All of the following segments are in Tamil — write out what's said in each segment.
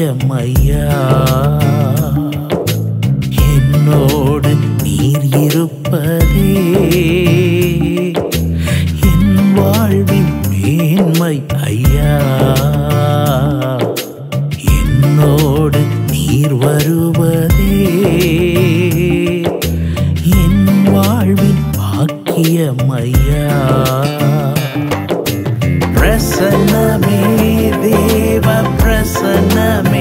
பாக்கியமையா என்னோடு நீர் இருப்பதே என் வாழ்வின் மேன்மை ஐயா என்னோடு நீர் வருவதே என் வாழ்வின் பாக்கியமையா பிரசன்னமே தேவ பிரசன்னமே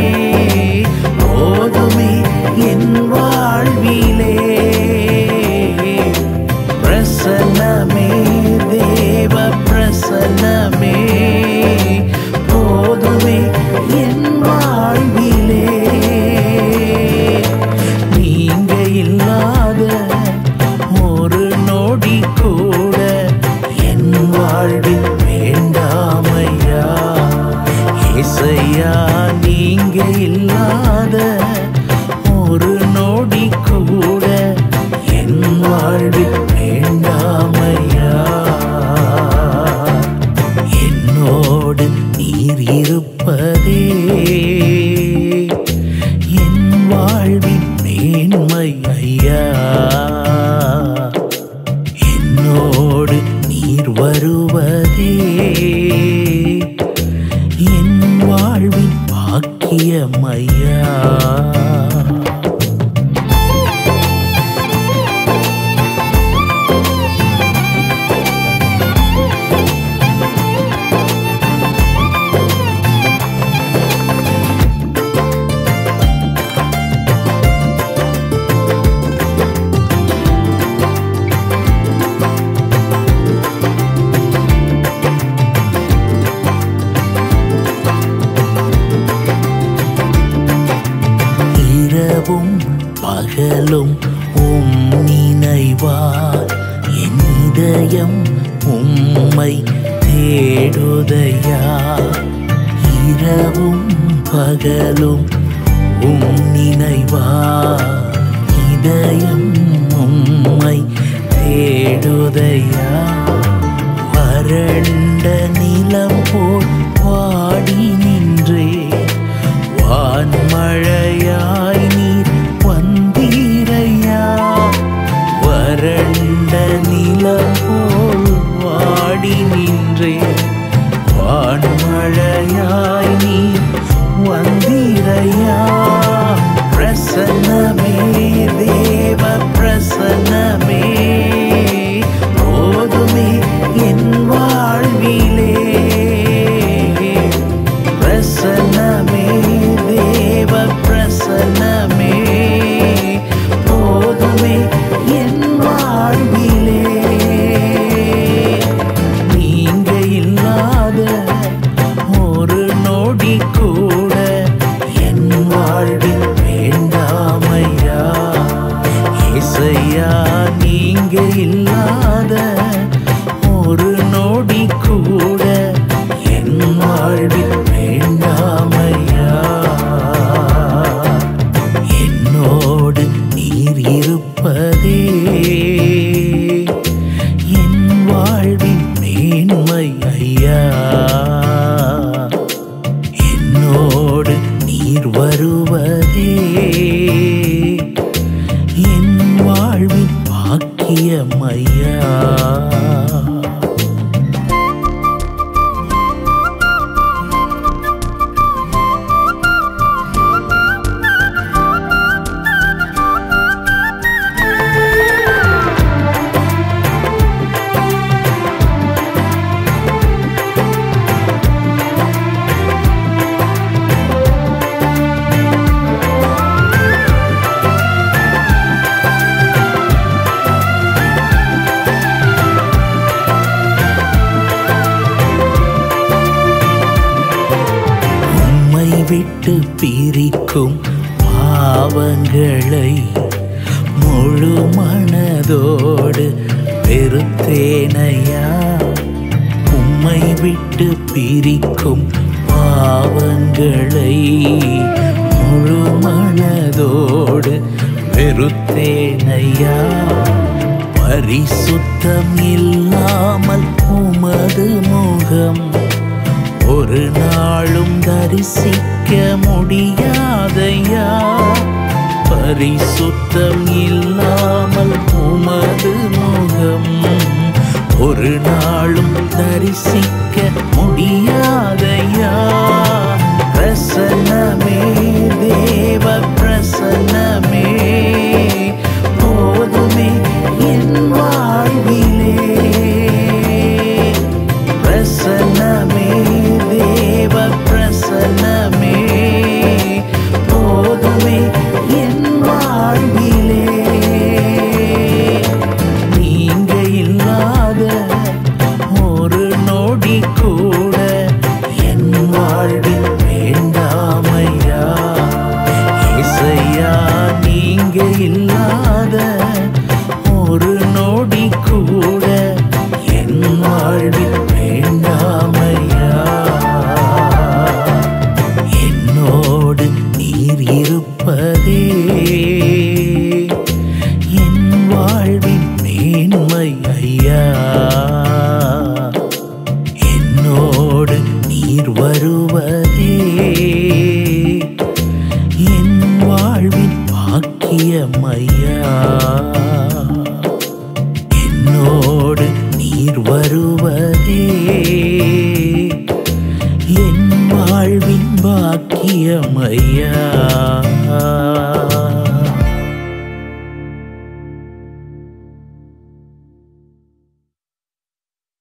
போதுமே என் வாழ்விலே பிரசன்னமே தேவ பிரசன்னமே போதுமே என் வாழ்விலே நீங்க இல்லாத ஒரு நொடி கூட என் வாழ்வில் வேண்டாமையா இசையா நீங்க இல்லாத ஒரு நொடி கூட என் வாழ்வில் வேண்டாமையா என்னோடு நீர் இருப்பதே என் வாழ்வின் மேன்மை ஐயா என்னோடு நீர் வருவதே என் வாழ்வின் பாக்கியமையா இரவும் பகலும் உம் நினைவார் என் இதயம் உம்மை தேடுதையா இரவும் பகலும் உம் நினைவார் இதயம் உம்மை தேடுதையா வறண்ட நிலம் போல் வாடி நின்றே வான்மழையாய் நீர் வந்தீரையா வறண்ட நிலம் போல் வாடி நின்றே வான்மழையாய் நீர் வந்தீரையா பிரசன்னமே தேவ பிரசன்னமே போதுமே என் வாழ்விலே பிரசன்னமே தேவ பிரசன்னமே போதுமே என் வாழ்விலே நீங்க இல்லாத ஒரு நொடி கூட என் வாழ்வில் வேண்டாமையா இசையா நீங்க இல்லாத ஒரு நொடி கூட என் வாழ்வில் வேண்டாமையா என்னோடு நீர் இருப்பதே என் வாழ்வின் மேன்மை ஐயா என்னோடு நீர் வருவதே என் வாழ்வின் பாக்கியமையா உம்மை விட்டு பிரிக்கும் பாவங்களை முழு மனதோடு வெறுத்தேனையா உம்மை விட்டு பிரிக்கும் பாவங்களை முழு மனதோடு வெறுத்தேனையா பரிசுத்தம் இல்லாமல் உமது முகம் ஒரு நாளும் தரிசிக்க முடியாதையா பரிசுத்தம் இல்லாமல் உமது முகம் ஒரு நாளும் தரிசிக்க முடியாதையா பிரசன்னமே தேவ பிரசன்னமே போதுமே என் வாழ்விலே பிரசன்னமே தேவ பிரசன்னமே போதுமே என் வாழ்விலே நீங்க இல்லாத ஒரு நொடி கூட என் வாழ்வில் வேண்டாமையா இசையா நீங்க இல்லாத ஒரு நொடி கூட என் வாழ்வில் வேண்டாமையா என்னோடு நீர் இருப்பதே என் வாழ்வின் மேன்மை ஐயா என்னோடு நீர் வருவதே என் வாழ்வின் பாக்கியம் ஐயா என்னோடு நீர் வருவதே என் வாழ்வின் பாக்கியம் ஐயா